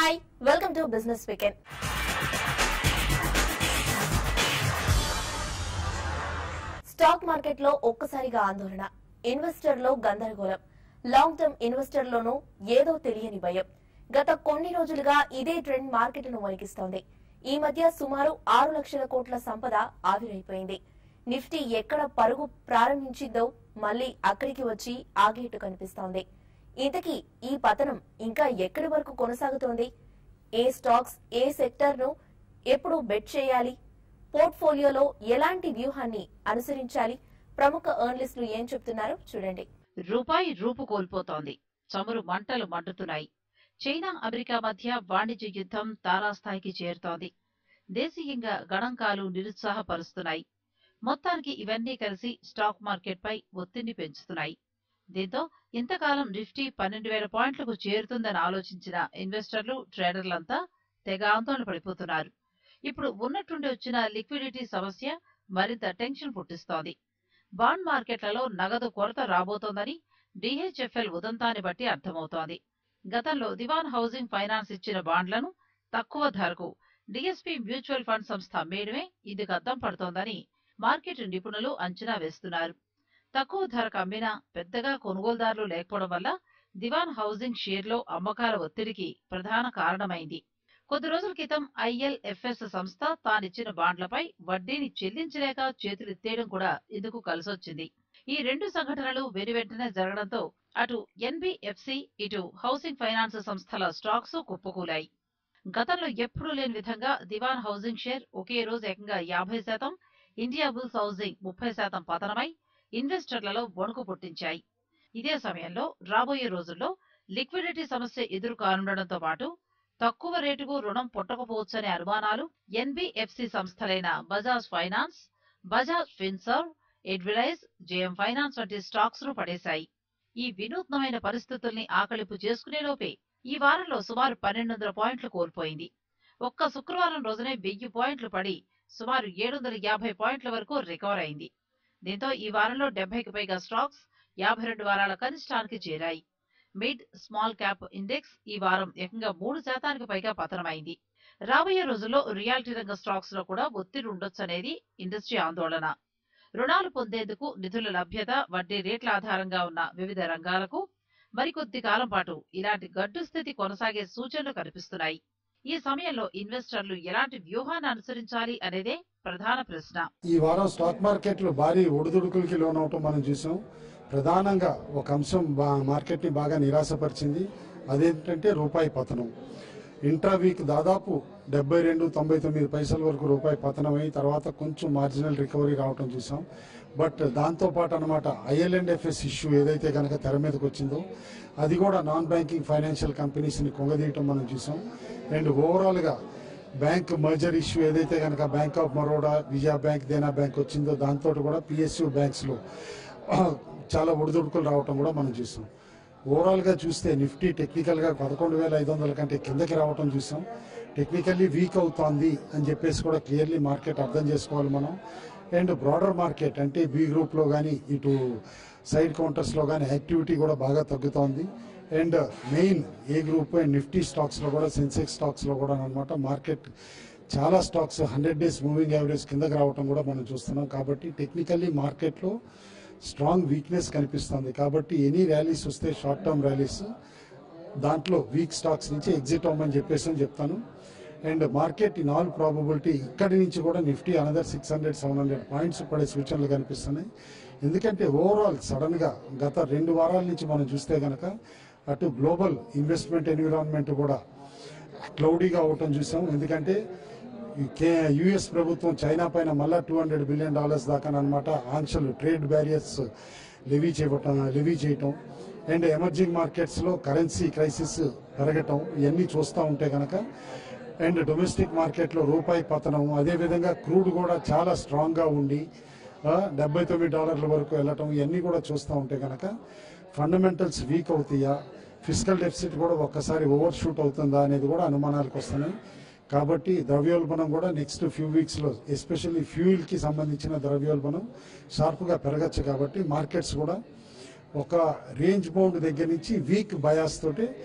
Hi welcome to business weekend stock market లో ఒక్కసారిగా ఆందోళన ఇన్వెస్టర్లో గందరగోళం లాంగ్ టర్మ్ ఇన్వెస్టర్లోనూ ఏదో తెలియని భయం గత కొన్ని రోజులుగా ఇదే ట్రెండ్ మార్కెట్ను వణికిస్తోంది ఈ మధ్య సుమారు ఆరు లక్షల కోట్ల సంపద ఆవిరైపోయింది నిఫ్టీ ఎక్కడ పరుగు ప్రారంభించిందో మళ్లీ అక్కడికి వచ్చి ఆగేట్టు కనిపిస్తోంది ఇంతకీ ఈ పతనం ఇంకా ఎక్కడి వరకు కొనసాగుతోంది ఏ స్టాక్స్ ఏ సెక్టర్ ను ఎప్పుడు బెట్ చేయాలి పోర్ట్ఫోలియోలో ఎలాంటి వ్యూహాన్ని అనుసరించాలి ప్రముఖ ఎర్నలిస్టులు ఏం చెప్తున్నారో చూడండి రూపాయి రూపు కోల్పోతోంది చమురు మంటలు మండుతున్నాయి చైనా అమెరికా మధ్య వాణిజ్య యుద్ధం తారాస్థాయికి చేరుతోంది దేశీయంగా గణాంకాలు నిరుత్సాహపరుస్తున్నాయి మొత్తానికి ఇవన్నీ కలిసి స్టాక్ మార్కెట్పై ఒత్తిడిని పెంచుతున్నాయి దీంతో ఇంతకాలం నిఫ్టీ పన్నెండు వేల పాయింట్లకు చేరుతుందని ఆలోచించిన ఇన్వెస్టర్లు ట్రేడర్లంతా తెగ ఆందోళన పడిపోతున్నారు ఇప్పుడు ఉన్నట్టుండి వచ్చిన లిక్విడిటీ సమస్య మరింత టెన్షన్ పుట్టిస్తోంది బాండ్ మార్కెట్లలో నగదు కొరత రాబోతోందని డిహెచ్ఎఫ్ఎల్ ఉదంతాన్ని బట్టి అర్థమవుతోంది గతంలో దివాన్ హౌసింగ్ ఫైనాన్స్ ఇచ్చిన బాండ్లను తక్కువ ధరకు డిఎస్పీ మ్యూచువల్ ఫండ్ సంస్థ అమ్మేయడమే ఇందుకు అద్దం పడుతోందని మార్కెట్ నిపుణులు అంచనా వేస్తున్నారు తక్కువ ధరకు అమ్మినా పెద్దగా కొనుగోలుదారులు లేకపోవడం వల్ల దివాన్ హౌసింగ్ షేర్లో అమ్మకాల ఒత్తిడికి ప్రధాన కారణమైంది కొద్ది రోజుల క్రితం ఐఎల్ఎఫ్ఎస్ సంస్థ తానిచ్చిన బాండ్లపై వడ్డీని చెల్లించలేక చేతులెత్తేయడం కూడా ఇందుకు కలిసొచ్చింది ఈ రెండు సంఘటనలు వెనువెంటనే జరగడంతో అటు ఎన్బిఎఫ్సి ఇటు హౌసింగ్ ఫైనాన్స్ సంస్థల స్టాక్స్ కుప్పకూలాయి గతంలో ఎప్పుడూ లేని విధంగా దివాన్ హౌసింగ్ షేర్ ఒకే రోజు ఏకంగా యాభై శాతం ఇండియా బుల్స్ హౌసింగ్ ముప్పై శాతం పతనమై ఇన్వెస్టర్లలో వణుకు పుట్టించాయి ఇదే సమయంలో రాబోయే రోజుల్లో లిక్విడిటీ సమస్య ఎదురు కానుండడంతో పాటు తక్కువ రేటుకు రుణం పుట్టకపోవచ్చనే అనుమానాలు ఎన్బిఎఫ్సి సంస్థలైన Bajaj finance Bajaj Finserv Edelweiss JM finance వంటి స్టాక్స్ ను పడేశాయి ఈ వినూత్నమైన పరిస్థితుల్ని ఆకలింపు చేసుకునేలోపే ఈ వారంలో సుమారు పన్నెండు వందల పాయింట్లు కోల్పోయింది ఒక్క శుక్రవారం రోజునే వెయ్యి పాయింట్లు పడి సుమారు ఏడు వందల యాభై పాయింట్ల వరకు రికవర్ అయింది దీంతో ఈ వారంలో డెబ్బైకి పైగా స్టాక్స్ యాభై రెండు వారాల కనిష్టానికి చేరాయి మిడ్ స్మాల్ క్యాప్ ఇండెక్స్ ఈ వారం ఏకంగా మూడు శాతానికి పైగా పతనమైంది రాబోయే రోజుల్లో రియాలిటీ రంగ స్టాక్స్ లో కూడా ఒత్తిడి ఉండొచ్చనేది ఇండస్ట్రీ ఆందోళన రుణాలు పొందేందుకు నిధుల లభ్యత వడ్డీ రేట్ల ఆధారంగా ఉన్న వివిధ రంగాలకు మరికొద్ది కాలం పాటు ఇలాంటి గడ్డు స్థితి కొనసాగే సూచనలు కనిపిస్తున్నాయి ఈ సమయంలో ఇన్వెస్టర్లు ఎలాంటి వ్యూహాన్ని అనుసరించాలి అనేదే ప్రధాన ప్రశ్న ఈ వారం స్టాక్ మార్కెట్లు భారీ ఒడిదుడుకులకి లోనవటం మనం చూసాం ప్రధానంగా ఒక అంశం బా- మార్కెట్ని బాగా నిరాశపరిచింది అదేంటంటే రూపాయి పతనం ఇంట్రా వీక్ దాదాపు డెబ్బై రెండు తొంభై తొమ్మిది పైసల వరకు రూపాయి పతనమై తర్వాత కొంచెం మార్జినల్ రికవరీ రావటం చూసాం బట్ దాంతోపాటు అనమాట ఐఎల్ఎండ్ఎఫ్ఎస్ ఇష్యూ ఏదైతే కనుక తెర మీదకి వచ్చిందో అది కూడా నాన్ బ్యాంకింగ్ ఫైనాన్షియల్ కంపెనీస్ని కొంగదీయటం మనం చూసాం అండ్ ఓవరాల్గా బ్యాంక్ మర్జర్ ఇష్యూ ఏదైతే కనుక bank of Baroda Vijaya bank Dena bank వచ్చిందో దాంతో కూడా పిఎస్యు బ్యాంక్స్లో చాలా ఒడిదుడుకులు రావటం కూడా మనం చూసాం ఓవరాల్గా చూస్తే నిఫ్టీ టెక్నికల్గా పదకొండు వేల ఐదు వందల కంటే కిందకి రావటం చూసాం టెక్నికల్లీ వీక్ అవుతోంది అని చెప్పేసి కూడా క్లియర్లీ మార్కెట్ అర్థం చేసుకోవాలి మనం అండ్ బ్రాడర్ మార్కెట్ అంటే బి గ్రూప్లో కానీ ఇటు సైడ్ కౌంటర్స్లో కానీ యాక్టివిటీ కూడా బాగా తగ్గుతోంది and main A group and Nifty స్టాక్స్లో కూడా సెన్సెక్స్ స్టాక్స్లో కూడా అనమాట మార్కెట్ చాలా stocks hundred days moving average కిందకి రావడం కూడా మనం చూస్తున్నాం కాబట్టి టెక్నికల్లీ మార్కెట్లో స్ట్రాంగ్ వీక్నెస్ కనిపిస్తుంది కాబట్టి ఎనీ ర్యాలీస్ వస్తే షార్ట్ టర్మ్ ర్యాలీస్ దాంట్లో వీక్ స్టాక్స్ నుంచి ఎగ్జిట్ అవ్వమని చెప్పేసి అని చెప్తాను and market in all probability ఇక్కడి నుంచి కూడా Nifty another six hundred seven hundred points పడే సూచనలు కనిపిస్తున్నాయి ఎందుకంటే ఓవరాల్ సడన్ గా గత రెండు వారాల నుంచి మనం చూస్తే గనక అటు గ్లోబల్ ఇన్వెస్ట్మెంట్ ఎన్విరాన్మెంట్ కూడా క్లౌడీగా అవటం చూసాం ఎందుకంటే యుఎస్ ప్రభుత్వం చైనా పైన మళ్ళా టూ హండ్రెడ్ బిలియన్ డాలర్స్ దాకా అనమాట ఆంక్షలు ట్రేడ్ బ్యారియర్స్ లెవీ చేయటం లెవీ చేయటం అండ్ ఎమర్జింగ్ మార్కెట్స్లో కరెన్సీ క్రైసిస్ పెరగటం ఇవన్నీ చూస్తూ ఉంటే కనుక అండ్ డొమెస్టిక్ మార్కెట్లో రూపాయి పతనం అదేవిధంగా క్రూడ్ కూడా చాలా స్ట్రాంగ్గా ఉండి ఆ, డెబ్బై తొమ్మిది డాలర్ల వరకు వెళ్ళటం ఇవన్నీ కూడా చూస్తూ ఉంటే కనుక ఫండమెంటల్స్ వీక్ అవుతాయా ఫిజికల్ డెఫిసిట్ కూడా ఒక్కసారి ఓవర్ షూట్ అవుతుందా అనేది కూడా అనుమానాలకు వస్తున్నాయి కాబట్టి ద్రవ్యోల్బణం కూడా నెక్స్ట్ ఫ్యూ వీక్స్లో ఎస్పెషల్లీ ఫ్యూయిల్కి సంబంధించిన ద్రవ్యోల్బణం షార్ప్గా పెరగచ్చు కాబట్టి మార్కెట్స్ కూడా ఒక రేంజ్ బౌండ్ దగ్గర నుంచి వీక్ బయాస్ తోటి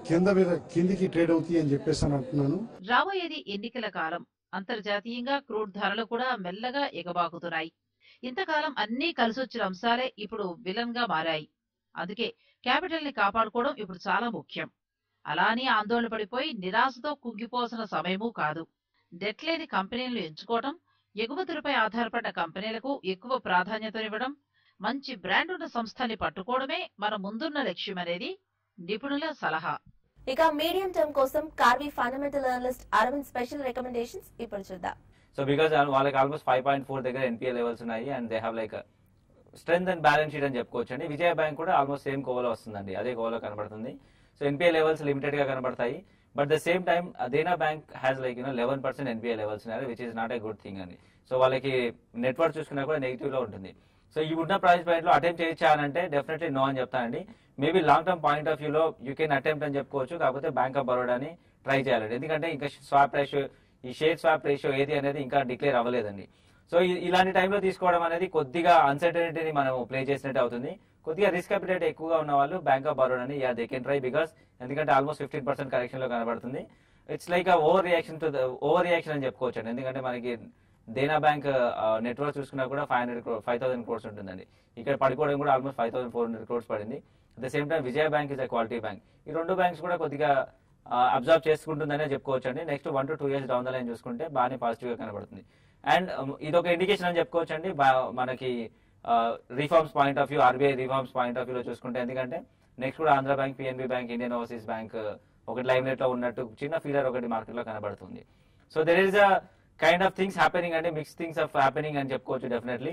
కింద మీద- కిందికి ట్రేడ్ అవుతాయి అని చెప్పేసి అని అంటున్నాను రాబోయేది ఎన్నికల కాలం అంతర్జాతీయంగా క్రూడ్ ధరలు కూడా మెల్లగా ఎగబాకుతున్నాయి ఇంతకాలం అన్నీ కలిసొచ్చిన అంశాలే ఇప్పుడు విలన్ గా మారాయి అందుకే క్యాపిటల్ ని కాపాడుకోవడం ఇప్పుడు చాలా ముఖ్యం అలా అని ఆందోళన పడిపోయి నిరాశతో కుంగిపోవాల్సిన సమయమూ కాదు డెట్ లేని కంపెనీలను ఎంచుకోవడం ఎగుమతులపై ఆధారపడ్డ కంపెనీలకు ఎక్కువ ప్రాధాన్యతనివ్వడం మంచి బ్రాండ్ ఉన్న సంస్థని పట్టుకోవడమే మన ముందున్న లక్ష్యం అనేది నిపుణుల సలహా ఇక మీడియం టర్మ్ కోసం Karvy fundamental analyst Arvind special recommendations ఇప్పుడు చూద్దాం సో బికాస్ వాళ్ళకి ఆల్మోస్ట్ ఫైవ్ పాయింట్ ఫోర్ దగ్గర ఎన్పిఏ లెవెల్స్ ఉన్నాయి and they have like strength and balance sheet అని చెప్పుకోవచ్చు అండి విజయ బ్యాంక్ కూడా ఆల్మోస్ట్ సేమ్ కోవలో వస్తుందండి అదే కోవలో కనబడుతుంది సో ఎన్పిఏ లెవెల్స్ లిమిటెడ్ గా కనబడతాయి but the same time Dena bank has like you know eleven percent NPA levels ఉన్నాయి which is not a good thing అండి సో వాళ్ళకి నెట్వర్క్ చూసుకున్నా కూడా నెగిటివ్ లో ఉంటుంది సో ఈ ఉన్న ప్రైస్ పాయింట్ లో అటెంప్ట్ చేయొచ్చా అని అంటే డెఫినెట్లీ నో అని చెప్తానండి maybe long term point of వ్యూలో యూ కెన్ అటెంప్ట్ అని చెప్పుకోవచ్చు కాకపోతే బ్యాంక్ ఆఫ్ బరోడాని ట్రై చేయాలండి ఎందుకంటే ఇంకా స్వాప్ రేషియో ఈ షేర్ స్వాప్ రేషియో ఏది అనేది ఇంకా డిక్లేర్ అవ్వలేదండి సో ఈ- ఇలాంటి టైంలో తీసుకోవడం అనేది కొద్దిగా అన్సర్టనిటీని మనం ప్లే చేసినట్టు అవుతుంది కొద్దిగా రిస్క్ అపిటేట్ ఎక్కువగా ఉన్న వాళ్ళు బ్యాంక్ ఆఫ్ బరోడాని yeah they can try because ఎందుకంటే ఆల్మోస్ట్ ఫిఫ్టీన్ పర్సెంట్ కరెక్షన్ లో కనబడుతుంది it's like overreaction to overreaction అని చెప్పుకోవచ్చు అండి ఎందుకంటే మనకి దేనా బ్యాంక్ నెట్వర్క్ చూసుకున్నా కూడా five hundred five thousand crores ఉంటుందండి ఇక్కడ పడుకోవడం కూడా almost five thousand four hundred crores పడింది at the same time Vijaya bank is a quality bank ఈ రెండు బ్యాంక్స్ కూడా కొద్దిగా అబ్జర్వ్ చేసుకుంటుందనే చెప్పుకోవచ్చు అండి next one to two years down the line చూసుకుంటే బాగానే పాజిటివ్ గా కనబడుతుంది అండ్ ఇది ఒక ఇండికేషన్ అని చెప్పుకోవచ్చు అండి బా- మనకి reforms point of view RBI reforms point of వ్యూలో చూసుకుంటే ఎందుకంటే నెక్స్ట్ కూడా Andhra bank PNB bank Indian overseas bank ఒకటి లైమ్ లైట్ లో ఉన్నట్టు చిన్న ఫీలర్ ఒకటి మార్కెట్ లో కనబడుతుంది so there is a kind of things happening అంటే మిక్స్ థింగ్స్ ఆఫ్ హ్యాపెనింగ్ అని చెప్పుకోవచ్చు డెఫినెట్లీ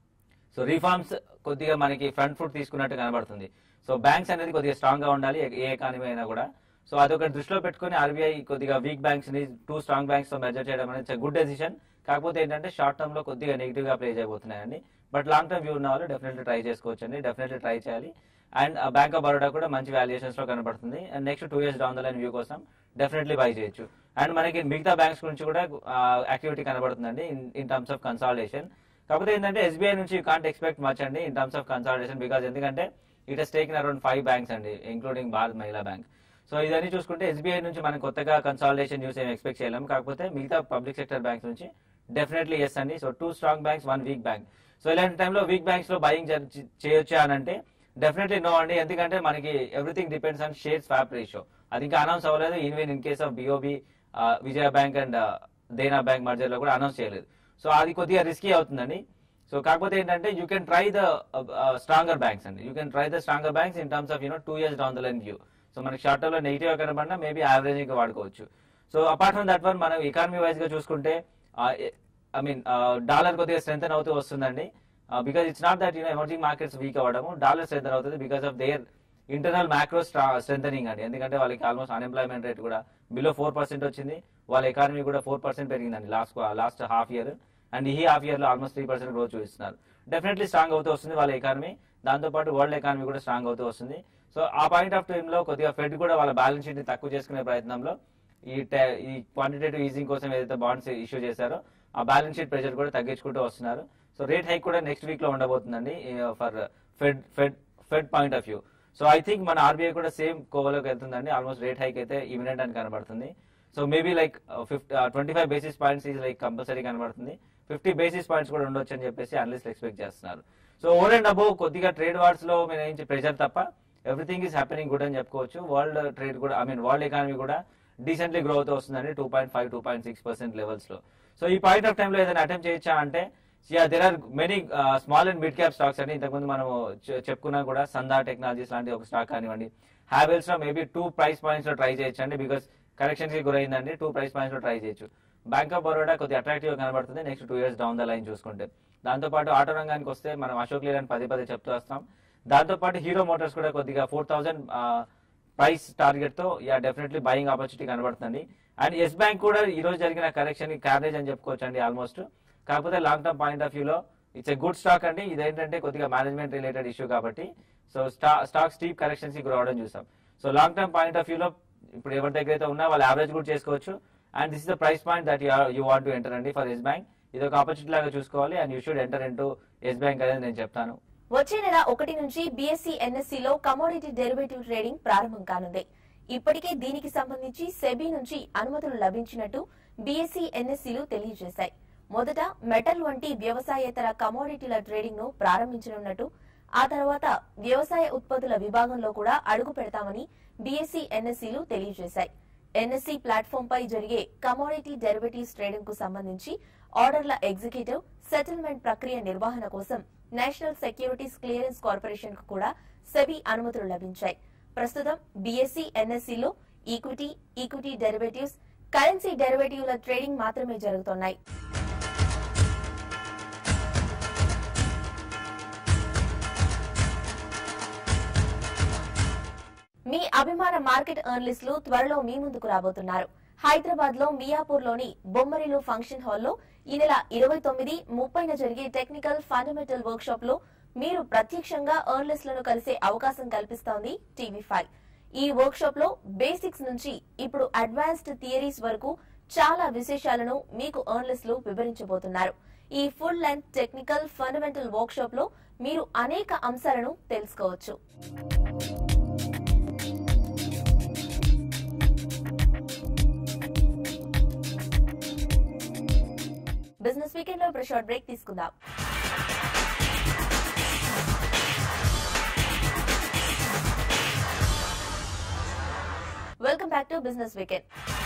సో రిఫార్మ్స్ కొద్దిగా మనకి ఫ్రంట్ ఫుట్ తీసుకున్నట్టు కనబడుతుంది సో బ్యాంక్స్ అనేది కొద్దిగా స్ట్రాంగ్ గా ఉండాలి ఏ- ఏ ఎకానమీ అయినా కూడా సో అదొక దృష్టిలో పెట్టుకుని ఆర్బీఐ కొద్దిగా వీక్ బ్యాంక్స్ ని టూ స్ట్రాంగ్ బ్యాంక్స్ తో మెజర్ చేయడం అనేది గుడ్ డెసిషన్ కాకపోతే ఏంటంటే షార్ట్ టర్మ్ లో కొద్దిగా నెగిటివ్ గా ప్లే చేయబోతున్నాయండి బట్ లాంగ్ టర్మ్ వ్యూ ఉన్న వాళ్ళు డెఫినెట్లీ ట్రై చేసుకోవచ్చు అండి డెఫినెట్లీ ట్రై చేయాలి అండ్ బ్యాంక్ ఆఫ్ బరోడా కూడా మంచి వాల్యుయేషన్స్ లో కనబడుతుంది and next two years down the line view కోసం డెఫినెట్లీ బై చేయొచ్చు అండ్ మనకి మిగతా బ్యాంక్స్ గురించి కూడా యాక్టివిటీ కనబడుతుందండి ఇన్ టర్మ్స్ ఆఫ్ కన్సాలిడేషన్ కాకపోతే ఏంటంటే ఎస్బీఐ నుంచి యూ కాంట్ ఎక్స్పెక్ట్ మచ్ అండి in terms of consolidation because ఎందుకంటే it has taken around five banks అండి including Bharat Mahila bank so ఇదన్నీ చూసుకుంటే ఎస్బీఐ నుంచి మనం కొత్తగా కన్సాలిడేషన్ న్యూస్ ఏం ఎక్స్పెక్ట్ చేయలేం కాకపోతే మిగతా పబ్లిక్ సెక్టర్ బ్యాంక్స్ నుంచి డెఫినెట్లీ ఎస్ అండి so two strong banks one weak bank so ఇలాంటి టైంలో వీక్ బ్యాంక్స్ లో బయింగ్ చేయొచ్చా అని అంటే డెఫినెట్లీ నో అండి ఎందుకంటే మనకి everything depends on share swap ratio అది ఇంకా అనౌన్స్ అవ్వలేదు even in case of BOB Vijaya bank and Dena bank merger లో కూడా అనౌన్స్ చేయలేదు సో అది కొద్దిగా రిస్కీ అవుతుందండి సో కాకపోతే ఏంటంటే you can try the stronger banks అండి you can try the stronger banks in terms of you know two years down the line view so మనకి షార్ట్ టర్మ్ లో నెగిటివ్ గా కనబడినా మేబీ యావరేజ్ గా వాడుకోవచ్చు so apart from that one మనం economy wise గా చూసుకుంటే ఐ మీన్ డాలర్ కొద్దిగా స్ట్రెంగ్ అవుతూ వస్తుందండి because it's not that you know emerging markets weak అవ్వడము డాలర్ స్ట్రెంగ్ అవుతుంది because of their internal macro strength అండి ఎందుకంటే వాళ్ళకి ఆల్మోస్ట్ అన్ఎంప్లాయ్మెంట్ రేట్ కూడా బిలో ఫోర్ పర్సెంట్ వచ్చింది వాళ్ళ ఎకానమీ కూడా ఫోర్ పర్సెంట్ పెరిగిందండి last last half year and ఈ హాఫ్ ఇయర్ లో ఆల్మోస్ట్ త్రీ పర్సెంట్ గ్రోత్ చూపిస్తున్నారు డెఫినెట్లీ స్ట్రాంగ్ అవుతూ వస్తుంది వాళ్ళ ఎకానమీ దాంతో పాటు వరల్డ్ ఎకానమీ కూడా స్ట్రాంగ్ అవుతూ వస్తుంది సో ఆ పాయింట్ ఆఫ్ టైం లో కొద్దిగా ఫెడ్ కూడా వాళ్ళ బ్యాలెన్స్ షీట్ ని తక్కువ చేసుకునే ప్రయత్నంలో ఈ ta- ఈ క్వాంటిటేటివ్ ఈజింగ్ కోసం ఏదైతే బాండ్స్ ఇష్యూ చేశారో ఆ బ్యాలెన్స్ షీట్ ప్రెషర్ కూడా తగ్గించుకుంటూ వస్తున్నారు సో రేట్ హైక్ కూడా నెక్స్ట్ వీక్ లో ఉండబోతుందండి for Fed Fed Fed point of view so I think మన ఆర్బీఐ కూడా సేమ్ కోవలోకి వెళ్తుందండి ఆల్మోస్ట్ రేట్ హైక్ అయితే ఇమినెంట్ అని కనబడుతుంది so maybe like fifty twenty five basis points is like compulsory కనబడుతుంది ఫిఫ్టీ బేసిస్ పాయింట్స్ కూడా ఉండొచ్చు అని చెప్పేసి అనలిస్ట్ ఎక్స్పెక్ట్ చేస్తున్నారు సో ఓవర్ అండ్ అబౌవ్ కొద్దిగా ట్రేడ్ వార్స్ లో మీరు ఏం ప్రెషర్ తప్ప ఎవ్రీథింగ్ ఈస్ హ్యాపెనింగ్ గుడ్ అని చెప్పుకోవచ్చు వరల్డ్ ట్రేడ్ కూడా ఐ మీన్ వరల్డ్ ఎకానమీ కూడా డీసెంట్లీ గ్రో అవుతూ వస్తుందండి two point five two point six percent levels లో సో ఈ పాయింట్ ఆఫ్ టైంలో ఏదైనా అటెంప్ట్ చేయొచ్చా అంటే yeah there are many small and mid cap stocks అండి ఇంతకుముందు మనం చె- చెప్పుకున్నా కూడా సందా టెక్నాలజీస్ లాంటి ఒక స్టాక్ కానివ్వండి హ్యావెల్స్ లో మేబీ టూ ప్రైస్ పాయింట్స్ లో ట్రై చేయొచ్చండి బికాస్ కరెక్షన్ కి గురైందండి టూ ప్రైస్ పాయింట్స్ లో ట్రై చేయొచ్చు బ్యాంక్ ఆఫ్ బరోడా కొద్దిగా అట్రాక్టివ్ గా కనబడుతుంది next two years down the line చూసుకుంటే దాంతో పాటు ఆటో రంగానికి వస్తే మనం అశోక్ లేలని పదే పదే చెప్తూ వస్తాం దాంతో పాటు హీరో మోటార్స్ కూడా కొద్దిగా ఫోర్ థౌసండ్ ప్రైస్ టార్గెట్ తో యా డెఫినెట్లీ బయింగ్ ఆపర్చునిటీ కనబడుతుంది అండ్ ఎస్ బ్యాంక్ కూడా ఈ రోజు జరిగిన కరెక్షన్ క్యారేజ్ అని చెప్పుకోవచ్చు అండి ఆల్మోస్ట్ కాకపోతే లాంగ్ టర్మ్ పాయింట్ ఆఫ్ వ్యూలో ఇట్స్ ఎ గుడ్ స్టాక్ అండి ఇదేంటంటే కొద్దిగా మేనేజ్మెంట్ రిలేటెడ్ ఇష్యూ కాబట్టి సో స్టాక్ స్టీప్ కరెక్షన్స్ కి రావడం చూసాం so long term point of వ్యూలో ఇప్పుడు ఎవరి దగ్గర అయితే ఉన్నా వాళ్ళు యావరేజ్ కూడా చేసుకోవచ్చు and this is the price point that you want to enter అండి ఫర్ ఎస్ బ్యాంక్ ఇది ఒక ఆపర్చునిటీ లాగా చూసుకోవాలి and you should enter into Yes bank అనేది నేను చెప్తాను వచ్చే నెల ఒకటి నుంచి బీఎస్సీ ఎన్ఎస్సీ లో కమోడిటీ డెరివేటివ్ ట్రేడింగ్ ప్రారంభం కానుంది ఇప్పటికే దీనికి సంబంధించి సెబీ నుంచి అనుమతులు లభించినట్టు బీఎస్సీ ఎన్ఎస్సీలు తెలియజేశాయి మొదట మెటల్ వంటి వ్యవసాయేతర కమోడిటీల ట్రేడింగ్ ను ప్రారంభించనున్నట్టు ఆ తర్వాత వ్యవసాయ ఉత్పత్తుల విభాగంలో కూడా అడుగు పెడతామని బీఎస్సీ ఎన్ఎస్సీలు తెలియజేశాయి ఎన్ఎస్సీ ప్లాట్ఫామ్ పై జరిగే కమోడిటీ డెరివేటివ్స్ ట్రేడింగ్ కు సంబంధించి ఆర్డర్ల ఎగ్జిక్యూటివ్ సెటిల్మెంట్ ప్రక్రియ నిర్వహణ కోసం నేషనల్ సెక్యూరిటీస్ క్లియరెన్స్ కార్పొరేషన్ కు కూడా సెబీ అనుమతులు లభించాయి ప్రస్తుతం బీఎస్సీ ఎన్ఎస్సీలో ఈక్విటీ ఈక్విటీ డెరివేటివ్స్ కరెన్సీ డెరివేటివ్ల ట్రేడింగ్ మాత్రమే జరుగుతున్నాయి మీ అభిమాన మార్కెట్ ఎర్నలిస్టులు త్వరలో మీ ముందుకు రాబోతున్నారు హైదరాబాద్ లో మియాపూర్ లోని బొమ్మరిలు ఫంక్షన్ హాల్లో ఈ నెల ఇరవై తొమ్మిది ముప్పైన జరిగే టెక్నికల్ ఫండమెంటల్ వర్క్ షాప్ లో మీరు ప్రత్యక్షంగా ఎర్నలిస్టులను కలిసే అవకాశం కల్పిస్తోంది టీవీ ఫైవ్ ఈ వర్క్ షాప్ లో బేసిక్స్ నుంచి ఇప్పుడు అడ్వాన్స్డ్ థియరీస్ వరకు చాలా విశేషాలను మీకు ఎర్నలిస్టులు వివరించబోతున్నారు ఈ full length technical fundamental workshop లో మీరు అనేక అంశాలను తెలుసుకోవచ్చు బిజినెస్ వీకెండ్ లో ఇప్పుడు షార్ట్ బ్రేక్ తీసుకుందాం welcome back to business weekend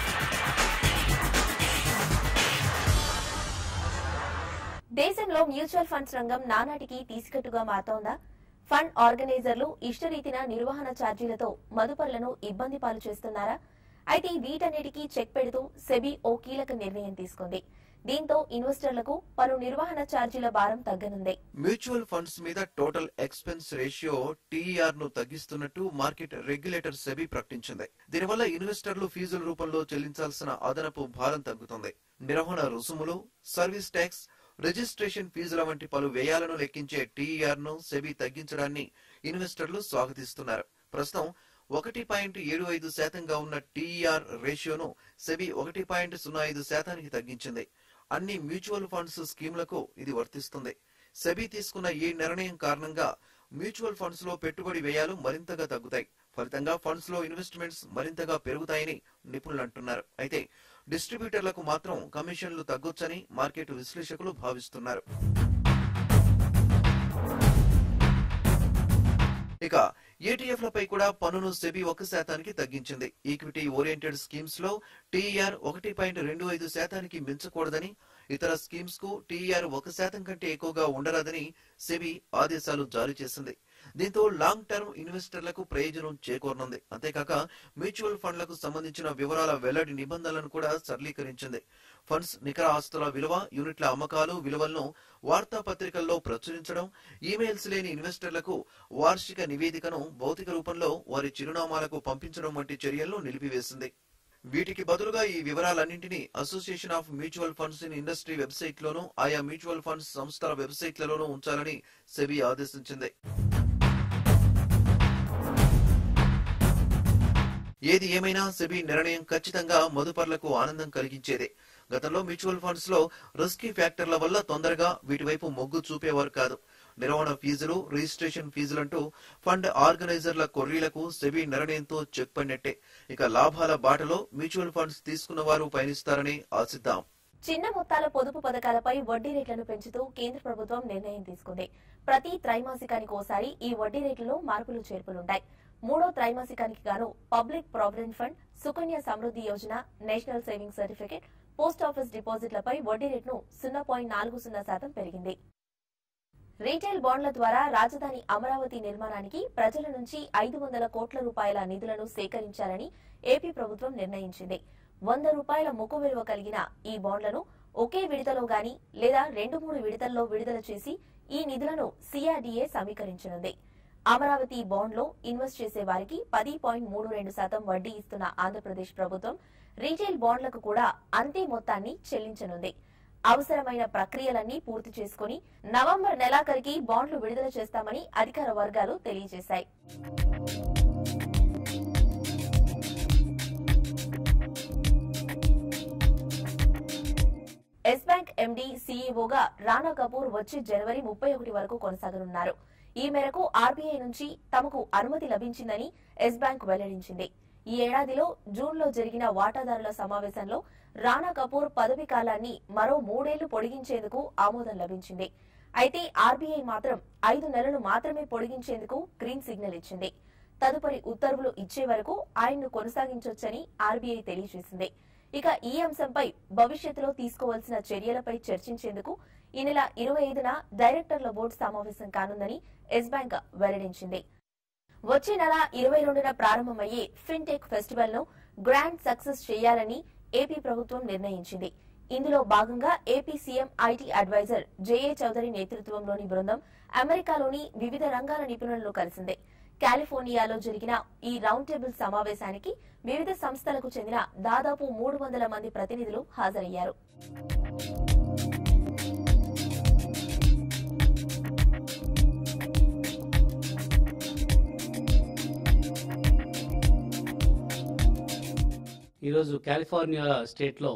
దేశంలో మ్యూచువల్ ఫండ్స్ రంగం నానాటికి తీసికట్టుగా మాతోందా ఫండ్ ఆర్గనైజర్లు ఇష్టరీతిన నిర్వహణ ఛార్జీలతో మదుపర్లను ఇబ్బంది పాలు చేస్తున్నారా అయితే వీటన్నిటికీ చెక్ పెడుతూ సెబీ ఓ కీలక నిర్ణయం తీసుకుంది దీంతో ఇన్వెస్టర్లకు పలు నిర్వహణ ఛార్జీల భారం తగ్గనుంది మ్యూచువల్ ఫండ్స్ మీద టోటల్ ఎక్స్పెన్స్ రేషియో టీఈఆర్ ను తగ్గిస్తున్నట్టు మార్కెట్ రెగ్యులేటర్ సెబీ ప్రకటించింది దీనివల్ల ఇన్వెస్టర్లు ఫీజుల రూపంలో చెల్లించాల్సిన అదనపు భారం తగ్గుతుంది నిర్వహణ రుసుములు సర్వీస్ ట్యాక్స్ రిజిస్ట్రేషన్ ఫీజుల వంటి పలు వ్యయాలను లెక్కించే టీఈఆర్ ను సెబీ తగ్గించడాన్ని ఇన్వెస్టర్లు స్వాగతిస్తున్నారు ప్రస్తుతం ఒకటి పాయింట్ ఏడు ఐదు శాతంగా ఉన్న టీఈఆర్ రేషియోను సెబీ ఒకటి పాయింట్ సున్నా ఐదు శాతానికి తగ్గించింది అన్ని మ్యూచువల్ ఫండ్స్ స్కీములకు ఇది వర్తిస్తుంది సెబీ తీసుకున్న ఈ నిర్ణయం కారణంగా మ్యూచువల్ ఫండ్స్ లో పెట్టుబడి వ్యయాలు మరింతగా తగ్గుతాయి ఫలితంగా ఫండ్స్ లో ఇన్వెస్ట్మెంట్స్ మరింతగా పెరుగుతాయని నిపుణులు అంటున్నారు అయితే డిస్ట్రిబ్యూటర్లకు మాత్రం కమిషన్లు తగ్గొచ్చని మార్కెట్ విశ్లేషకులు భావిస్తున్నారు ఇక ఏటీఎఫ్ లపై కూడా పన్నును సెబీ ఒక శాతానికి తగ్గించింది ఈక్విటీ ఓరియంటెడ్ స్కీమ్స్ లో టీఈఆర్ ఒకటి పాయింట్ రెండు ఐదు శాతానికి మించకూడదని ఇతర స్కీమ్స్ కు టీఈఆర్ ఒక శాతం కంటే ఎక్కువగా ఉండరాదని సెబీ ఆదేశాలు జారీ చేసింది దీంతో లాంగ్ టర్మ్ ఇన్వెస్టర్లకు ప్రయోజనం చేకూరనుంది అంతేకాక మ్యూచువల్ ఫండ్లకు సంబంధించిన వివరాల వెల్లడి నిబంధనలను కూడా సరళీకరించింది ఫండ్స్ నికర ఆస్తుల విలువ యూనిట్ల అమ్మకాలు విలువలను వార్తాపత్రికల్లో ప్రచురించడం ఈమెయిల్స్ లేని ఇన్వెస్టర్లకు వార్షిక నివేదికను భౌతిక రూపంలో వారి చిరునామాలకు పంపించడం వంటి చర్యలను నిలిపివేసింది వీటికి బదులుగా ఈ వివరాలన్నింటినీ association of mutual funds in industry website లోనూ ఆయా మ్యూచువల్ ఫండ్స్ సంస్థల వెబ్సైట్లలోనూ ఉంచాలని సెబీ ఆదేశించింది ఏది ఏమైనా సెబీ నిర్ణయం ఖచ్చితంగా మదుపర్లకు ఆనందం కలిగించేదే గతంలో మ్యూచువల్ ఫండ్స్ లో రిస్కీ ఫ్యాక్టర్ల వల్ల తొందరగా వీటి వైపు మొగ్గు చూపేవారు కాదు నిర్వహణ ఫీజులు రిజిస్ట్రేషన్ ఫీజులంటూ ఫండ్ ఆర్గనైజర్ల కొర్రీలకు సెబీ నిర్ణయంతో చెక్ పడినట్టే ఇక లాభాల బాటలో మ్యూచువల్ ఫండ్స్ తీసుకున్న వారు పయనిస్తారని ఆశిద్దాం చిన్న మొత్తాల పొదుపు పథకాలపై వడ్డీ రేట్లను పెంచుతూ కేంద్ర ప్రభుత్వం నిర్ణయం తీసుకుంది ప్రతి త్రైమాసికానికి ఓసారి ఈ వడ్డీ రేట్లలో మార్పులు చేర్పులుంటాయి మూడో త్రైమాసికానికి గాను public provident fund Sukanya Samriddhi Yojana national saving certificate post office డిపాజిట్లపై వడ్డీ రేటును సున్నా పాయింట్ నాలుగు సున్నా శాతం పెరిగింది రీటైల్ బాండ్ల ద్వారా రాజధాని అమరావతి నిర్మాణానికి ప్రజల నుంచి ఐదు వందల కోట్ల రూపాయల నిధులను సేకరించాలని ఏపీ ప్రభుత్వం నిర్ణయించింది వంద రూపాయల ముఖ విలువ కలిగిన ఈ బాండ్లను ఒకే విడతలో గాని లేదా రెండు మూడు విడతల్లో విడుదల చేసి ఈ నిధులను సిఆర్డీఏ సమీకరించనుంది అమరావతి బాండ్లో ఇన్వెస్ట్ చేసే వారికి పది పాయింట్ మూడు రెండు శాతం వడ్డీ ఇస్తున్న ఆంధ్రప్రదేశ్ ప్రభుత్వం రీటైల్ బాండ్లకు కూడా అంతే మొత్తాన్ని చెల్లించనుంది అవసరమైన ప్రక్రియలన్నీ పూర్తి చేసుకుని నవంబర్ నెలాఖరికి బాండ్లు విడుదల చేస్తామని అధికార వర్గాలు తెలియజేశాయి ఎస్ బ్యాంక్ ఎండీ సీఈఓగా రానా కపూర్ వచ్చే జనవరి ముప్పై ఒకటి వరకు కొనసాగనున్నారు ఈ మేరకు ఆర్బీఐ నుంచి తమకు అనుమతి లభించిందని ఎస్ బ్యాంక్ వెల్లడించింది ఈ ఏడాదిలో జూన్లో జరిగిన వాటాదారుల సమావేశంలో రాణా కపూర్ పదవి కాలాన్ని మరో మూడేళ్లు పొడిగించేందుకు ఆమోదం లభించింది అయితే ఆర్బీఐ మాత్రం ఐదు నెలలు మాత్రమే పొడిగించేందుకు గ్రీన్ సిగ్నల్ ఇచ్చింది తదుపరి ఉత్తర్వులు ఇచ్చే వరకు ఆయన్ను కొనసాగించొచ్చని ఆర్బీఐ తెలియజేసింది ఇక ఈ అంశంపై భవిష్యత్తులో తీసుకోవాల్సిన చర్యలపై చర్చించేందుకు ఈ నెల ఇరవై ఐదున డైరెక్టర్ల బోర్డు సమావేశం కానుందని ఎస్ బ్యాంక్ వెల్లడించింది వచ్చే నెల ఇరవై రెండున ప్రారంభమయ్యే ఫిన్టెక్ ఫెస్టివల్ ను గ్రాండ్ సక్సెస్ చేయాలని ఏపీ ప్రభుత్వం నిర్ణయించింది ఇందులో భాగంగా AP CM IT advisor JA Chowdary నేతృత్వంలోని బృందం అమెరికాలోని వివిధ రంగాల నిపుణులను కలిసింది కాలిఫోర్నియాలో జరిగిన ఈ రౌండ్ టేబుల్ సమావేశానికి వివిధ సంస్థలకు చెందిన దాదాపు మూడు వందల మంది ప్రతినిధులు హాజరయ్యారు ఈరోజు కాలిఫోర్నియా స్టేట్లో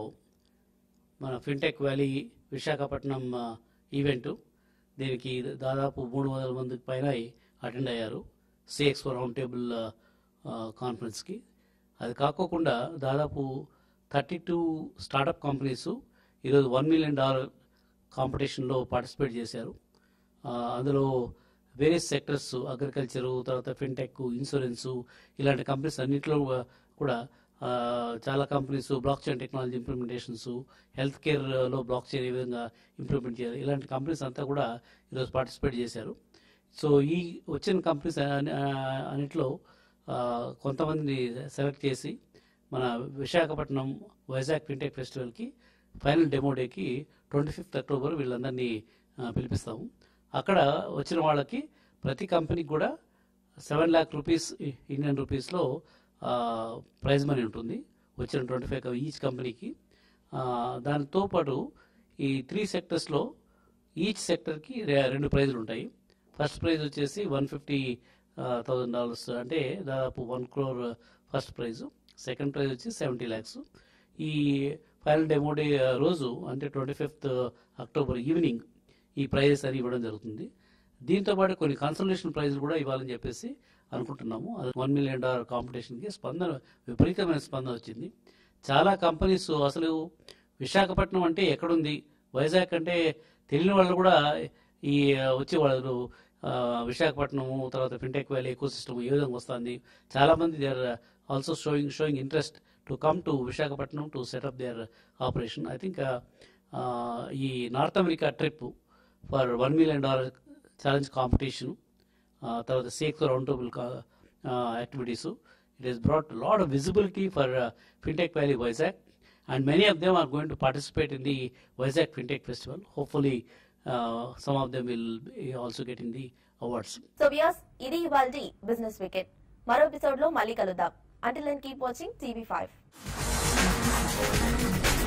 మన ఫిన్టెక్ వ్యాలీ విశాఖపట్నం ఆ, ఈవెంటు దీనికి దాదాపు మూడు వందల మందికి పైన అటెండ్ అయ్యారు సిఎక్స్ రౌండ్ టేబుల్ ఆ, ఆ, కాన్ఫరెన్స్కి అది కాకోకుండా దాదాపు థర్టీ టూ స్టార్టప్ కంపెనీస్ ఈరోజు వన్ మిలియన్ డాలర్ కాంపిటీషన్లో పార్టిసిపేట్ చేశారు ఆ, అందులో వేరియస్ సెక్టర్స్ అగ్రికల్చరు తర్వాత ఫిన్టెక్ ఇన్సూరెన్సు ఇలాంటి కంపెనీస్ అన్నింటిలో కూడా ఆ, చాలా companies blockchain technology implementations health కేర్లో బ్లాక్ చైన్ ఏ విధంగా ఇంప్లిమెంట్ చేయాలి ఇలాంటి కంపెనీస్ అంతా కూడా ఈరోజు పార్టిసిపేట్ చేశారు సో ఈ వచ్చిన కంపెనీస్ అన్ని- ఆ, అన్నిట్లో ఆ, కొంతమందిని సెలెక్ట్ చేసి మన విశాఖపట్నం వైజాగ్ ఫిన్టెక్ ఫెస్టివల్కి ఫైనల్ డెమో డేకి ట్వంటీ ఫిఫ్త్ అక్టోబర్ వీళ్ళందరినీ ఆ, పిలిపిస్తాము అక్కడ వచ్చిన వాళ్ళకి ప్రతి కంపెనీకి కూడా సెవెన్ ల్యాక్ రూపీస్ ఇండియన్ రూపీస్లో ప్రైజ్ మనీ ఉంటుంది వచ్చిన ట్వంటీ ఫైవ్ ఈచ్ కంపెనీకి ఆ, దానితో పాటు ఈ త్రీ సెక్టర్స్లో ఈచ్ సెక్టర్కి రెండు ప్రైజులు ఉంటాయి ఫస్ట్ ప్రైజ్ వచ్చేసి వన్ ఫిఫ్టీ థౌజండ్ డాలర్స్ అంటే దాదాపు one crore first prize second prize వచ్చి సెవెంటీ ల్యాక్స్ ఈ ఫైనల్ డెమో డే రోజు అంటే ట్వంటీ ఫిఫ్త్ అక్టోబర్ ఈవినింగ్ ఈ ప్రైజెస్ అని ఇవ్వడం జరుగుతుంది దీంతో పాటు కొన్ని కన్సల్టేషన్ ప్రైజ్లు కూడా ఇవ్వాలని చెప్పేసి అనుకుంటున్నాము అది వన్ మిలియన్ డాలర్ కాంపిటీషన్కి స్పందన విపరీతమైన స్పందన వచ్చింది చాలా కంపెనీస్ అసలు విశాఖపట్నం అంటే ఎక్కడుంది వైజాగ్ అంటే తెలియని వాళ్ళు కూడా ఈ వచ్చే వాళ్ళు ఆ, విశాఖపట్నము తర్వాత ఫిన్టెక్ వ్యాలీ ఎకో సిస్టమ్ ఏ విధంగా వస్తుంది చాలా మంది they are also showing showing interest to come to Visakhapatnam to set up their operation I think ఈ north America trip for one million dollar challenge competition తర్వాత సేక్ round table activities it is brought lot of visibility for fintech valley Vizag and many of them are going to participate in the Vizag FinTech Festival. Hopefully, uh, some of them will be also getting the awards. So వ్యాస్ ఇది ఇవాళ business weekend మరో episode లో మళ్ళీ కలుద్దాం until and keep watching TV five